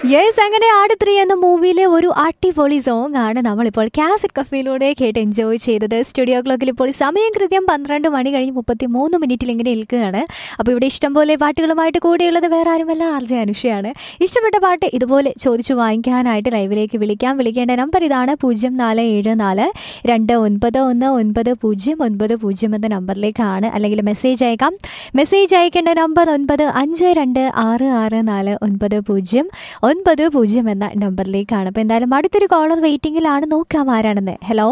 yes അങ്ങനെ ആടുത്രി എന്ന മൂവിയിലെ ഒരു അടിപൊളി സോങ് ആണ് നമ്മളിപ്പോൾ കാസറ്റ് കഫയിലൂടെ കേട്ട് എൻജോയ് ചെയ്തത് സ്റ്റുഡിയോ ക്ലോക്കിൽ ഇപ്പോൾ സമയം കൃത്യം പന്ത്രണ്ട് മണി കഴിഞ്ഞ് മുപ്പത്തി മൂന്ന് മിനിറ്റിൽ ഇങ്ങനെ നിൽക്കുകയാണ് അപ്പോൾ ഇവിടെ ഇഷ്ടംപോലെ പാട്ടുകളുമായിട്ട് കൂടെയുള്ളത് വേറെ ആരുമല്ല ആർ ജെ അനുഷയാണ് ഇഷ്ടപ്പെട്ട പാട്ട് ഇതുപോലെ ചോദിച്ചു വാങ്ങിക്കാനായിട്ട് ലൈവിലേക്ക് വിളിക്കാം വിളിക്കേണ്ട നമ്പർ ഇതാണ് പൂജ്യം നാല് ഏഴ് നാല് രണ്ട് ഒൻപത് ഒന്ന് ഒൻപത് പൂജ്യം ഒൻപത് പൂജ്യം എന്ന നമ്പറിലേക്കാണ് അല്ലെങ്കിൽ മെസ്സേജ് അയക്കാം മെസ്സേജ് അയക്കേണ്ട നമ്പർ ഒൻപത് അഞ്ച് രണ്ട് ആറ് ആറ് നാല് ഒൻപത് പൂജ്യം ഒൻപത് പൂജ്യം എന്ന നമ്പറിലേക്കാണ് അപ്പോൾ എന്തായാലും അടുത്തൊരു കോളർ വെയിറ്റിംഗിലാണ് നോക്കാം ആരാണെന്ന് ഹലോ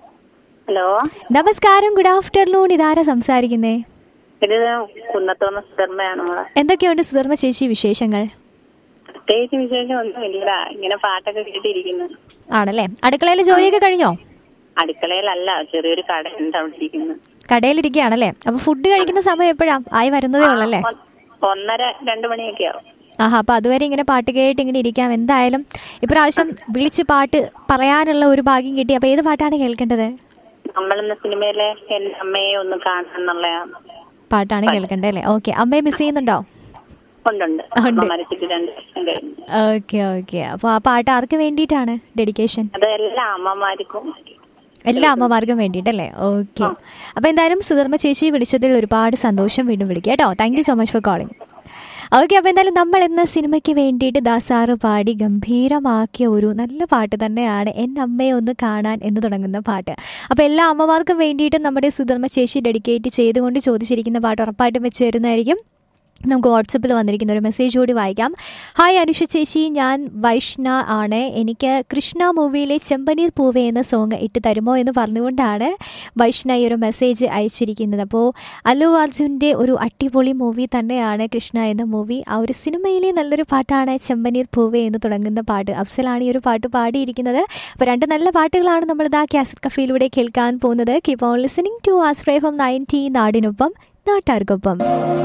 ഹലോ നമസ്കാരം ഗുഡ് ആഫ്റ്റർനൂൺ ഇതാരാ സംസാരിക്കുന്നേ ഇത് കുന്നത്തോന്ന സുധർമ്മയാണ് മോളെ എന്തൊക്കെയുണ്ട് സുധർമ്മ ചേച്ചി വിശേഷങ്ങൾ പ്രത്യേകിച്ച് വിശേഷം ഒന്നുമില്ല ഇങ്ങനെ പാട്ടൊക്കെ കേട്ടിരിക്കുന്നു ആണല്ലേ അടുക്കളയിലെ ജോലിയൊക്കെ കഴിഞ്ഞോ അടുക്കളയിലല്ല ചെറിയൊരു കട ഉണ്ട് അവിടെ ഇരിക്കുന്നു കടയിലിരിക്കുകയാണല്ലേ അപ്പൊ ഫുഡ് കഴിക്കുന്ന സമയം എപ്പോഴാ ആയി വരുന്നതേ ഉള്ളല്ലേ ഒ- ഒന്നര രണ്ട് മണിയൊക്കെ ആവും ആഹാ അപ്പൊ അതുവരെ ഇങ്ങനെ പാട്ട് കേട്ട് ഇങ്ങനെ ഇരിക്കാം എന്തായാലും ഇപ്രാവശ്യം വിളിച്ച് പാട്ട് പറയാനുള്ള ഒരു ഭാഗ്യം കിട്ടി അപ്പൊ ഏത് പാട്ടാണ് കേൾക്കേണ്ടത് നമ്മളെന്ന സിനിമയിലെ എന്റെ അമ്മയെ ഒന്ന് കാണാന്നുള്ള പാട്ടാണ് കേൾക്കേണ്ടത് അല്ലേ ഓക്കെ അമ്മയെ മിസ് ചെയ്യുന്നുണ്ടോ ഉണ്ടുണ്ട് അമ്മ മരിച്ചിട്ട് രണ്ട് വർഷം കഴിഞ്ഞു ഓക്കെ ഓക്കെ അപ്പോൾ ആ പാട്ട് ആർക്ക് വേണ്ടിയിട്ടാണ് ഡെഡിക്കേഷൻ അത് എല്ലാ അമ്മമാർക്കും എല്ലാ അമ്മമാർക്കും വേണ്ടിയിട്ടല്ലേ ഓക്കെ അപ്പോൾ എന്തായാലും സുധർമ്മ ചേച്ചി വിളിച്ചതിൽ ഒരുപാട് സന്തോഷം വീണ്ടും വിളിക്കുക കേട്ടോ thank you so much for calling okay അപ്പോൾ എന്തായാലും നമ്മൾ എന്ന സിനിമയ്ക്ക് വേണ്ടിയിട്ട് ദാസാറ് പാടി ഗംഭീരമാക്കിയ ഒരു നല്ല പാട്ട് തന്നെയാണ് എൻ്റെ അമ്മയെ ഒന്ന് കാണാൻ എന്ന് തുടങ്ങുന്ന പാട്ട് അപ്പോൾ എല്ലാ അമ്മമാർക്കും വേണ്ടിയിട്ട് നമ്മുടെ സുധർമ്മ ചേച്ചി ഡെഡിക്കേറ്റ് ചെയ്തുകൊണ്ട് ചോദിച്ചിരിക്കുന്ന പാട്ട് ഉറപ്പായിട്ടും വെച്ച് തരുന്നതായിരിക്കും നമുക്ക് വാട്സപ്പിൽ വന്നിരിക്കുന്ന ഒരു മെസ്സേജ് കൂടി വായിക്കാം ഹായ് അനുഷ ചേച്ചി ഞാൻ വൈഷ്ണ ആണ് എനിക്ക് കൃഷ്ണ മൂവിയിലെ ചെമ്പനീർ പൂവേ എന്ന സോങ് ഇട്ട് തരുമോ എന്ന് പറഞ്ഞുകൊണ്ടാണ് വൈഷ്ണ ഈ ഒരു മെസ്സേജ് അയച്ചിരിക്കുന്നത് അപ്പോൾ അല്ലു അർജുൻ്റെ ഒരു അടിപൊളി മൂവി തന്നെയാണ് കൃഷ്ണ എന്ന മൂവി ആ ഒരു സിനിമയിലെ നല്ലൊരു പാട്ടാണ് ചെമ്പനീർ പൂവേ എന്ന് തുടങ്ങുന്ന പാട്ട് അഫ്സലാണ് ഈ ഒരു പാട്ട് പാടിയിരിക്കുന്നത് അപ്പോൾ രണ്ട് നല്ല പാട്ടുകളാണ് നമ്മൾ ഇതാ കാസറ്റ് കഫയിലൂടെ കേൾക്കാൻ പോകുന്നത് keep on listening to Astra from ninety നാടിനൊപ്പം നാട്ടാർക്കൊപ്പം